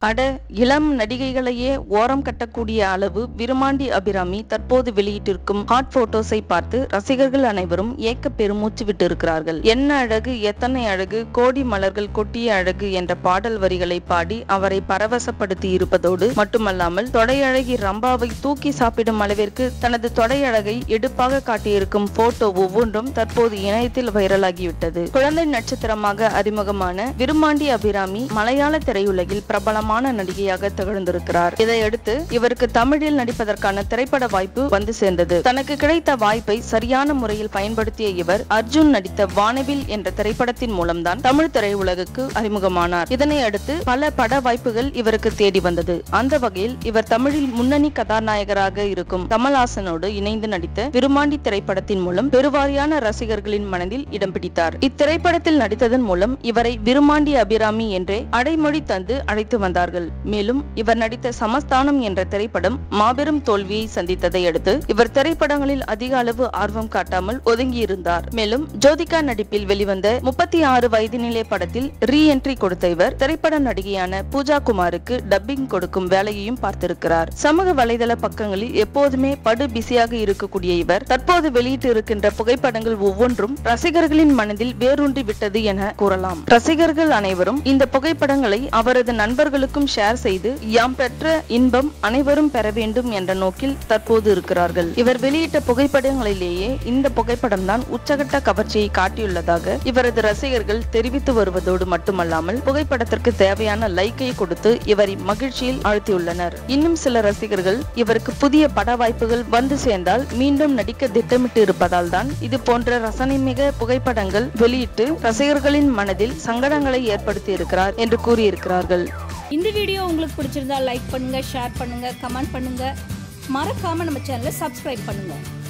அட இளம் நடிகைகளையே ஓரம் கட்டக்கூடிய அளவு விருமாண்டி அபிராமி தற்போது வெளியிட்டிருக்கும் ஹாட் போட்டோஸை பார்த்து ரசிகர்கள் அனைவரும் ஏக்க பெருமூச்சு விட்டு இருக்கிறார்கள் என்ன அழகு எத்தனை அழகு கோடி மலர்கள் கொட்டிய அழகு என்ற பாடல் வரிகளை பாடி அவரை பரவசப்படுத்தி இருப்பதோடு மட்டுமல்லாமல் தொடையழகி ரம்பாவை தூக்கி சாப்பிடும் அளவிற்கு தனது தொடையழகை எடுப்பாக காட்டியிருக்கும் போட்டோ ஒவ்வொன்றும் தற்போது இணையத்தில் வைரலாகிவிட்டது குழந்தை நட்சத்திரமாக அறிமுகமான விருமாண்டி அபிராமி மலையாள திரையுலகில் பிரபலமான நடிகையாக திகழ்ந்திருக்கிறார் இதையடுத்து இவருக்கு தமிழில் நடிப்பதற்கான திரைப்பட வாய்ப்பு வந்து சேர்ந்தது தனக்கு கிடைத்த வாய்ப்பை சரியான முறையில் பயன்படுத்திய இவர் அர்ஜுன் நடித்த வானவில் என்ற திரைப்படத்தின் மூலம்தான் தமிழ் திரையுலகுக்கு அறிமுகமானார் இதனை அடுத்து பல பட வாய்ப்புகள் இவருக்கு தேடி வந்தது அந்த வகையில் இவர் தமிழில் முன்னணி கதாநாயகராக இருக்கும் கமல்ஹாசனோடு இணைந்து நடித்த விருமாண்டி திரைப்படத்தின் மூலம் பெருவாரியான ரசிகர்களின் மனதில் இடம் பிடித்தார் இத்திரைப்படத்தில் நடித்ததன் மூலம் இவரை விருமாண்டி அபிராமி என்றே அடைமொழி தந்து அழைத்து வந்தார்கள் மேலும் இவர் நடித்த சமஸ்தானம் என்ற திரைப்படம் மாபெரும் தோல்வியை சந்தித்ததை அடுத்து இவர் திரைப்படங்களில் அதிக அளவு ஆர்வம் காட்டாமல் ஒதுங்கியிருந்தார் மேலும் ஜோதிகா நடிப்பில் வெளிவந்த முப்பத்தி ஆறு வயதினிலே படத்தில் ரீ என்ட்ரி கொடுத்த இவர் திரைப்பட நடிகையான பூஜா குமாருக்கு டப்பிங் கொடுக்கும் வேலையையும் பார்த்திருக்கிறார் சமூக வலைதள பக்கங்களில் எப்போதுமே படு பிஸியாக இருக்கக்கூடிய இவர் தற்போது வெளியிட்டு இருக்கின்ற புகைப்படங்கள் ஒவ்வொன்றும் ரசிகர்களின் மனதில் வேரூன்றி விட்டது என கூறலாம் ரசிகர்கள் அனைவரும் இந்த புகைப்படங்களை அவரது நண்பர்களுக்கும் ஷேர் செய்து யாம் பெற்ற இன்பம் அனைவரும் பெற வேண்டும் என்ற நோக்கில் தற்போது இருக்கிறார்கள் இவர் வெளியிட்ட புகைப்படங்களிலேயே இந்த புகைப்படம் தான் உச்சகட்ட கவர்ச்சியை காட்டியுள்ளதாக இவரது ரசிகர்கள் தெரிவித்து வருவதோடு மட்டுமல்லாமல் புகைப்படத்திற்கு தேவையான லைக்கை கொடுத்து இவரை மகிழ்ச்சியில் ஆழ்த்தியுள்ளனர் இன்னும் சில ரசிகர்கள் இவருக்கு புதிய பட வாய்ப்புகள் வந்து சேர்ந்தால் மீண்டும் நடிக்க திட்டமிட்டு இருப்பதால் தான் இது போன்ற ரசனைமிக புகைப்படங்கள் வெளியிட்டு ரசிகர்களின் மனதில் சங்கடங்களை ஏற்படுத்தி இருக்கிறார் என்று கூறியிருக்கிறார்கள் இந்த வீடியோ உங்களுக்கு பிடிச்சிருந்தா லைக் பண்ணுங்க ஷேர் பண்ணுங்க கமெண்ட் பண்ணுங்க மறக்காம நம்ம சேனலை சப்ஸ்கிரைப் பண்ணுங்க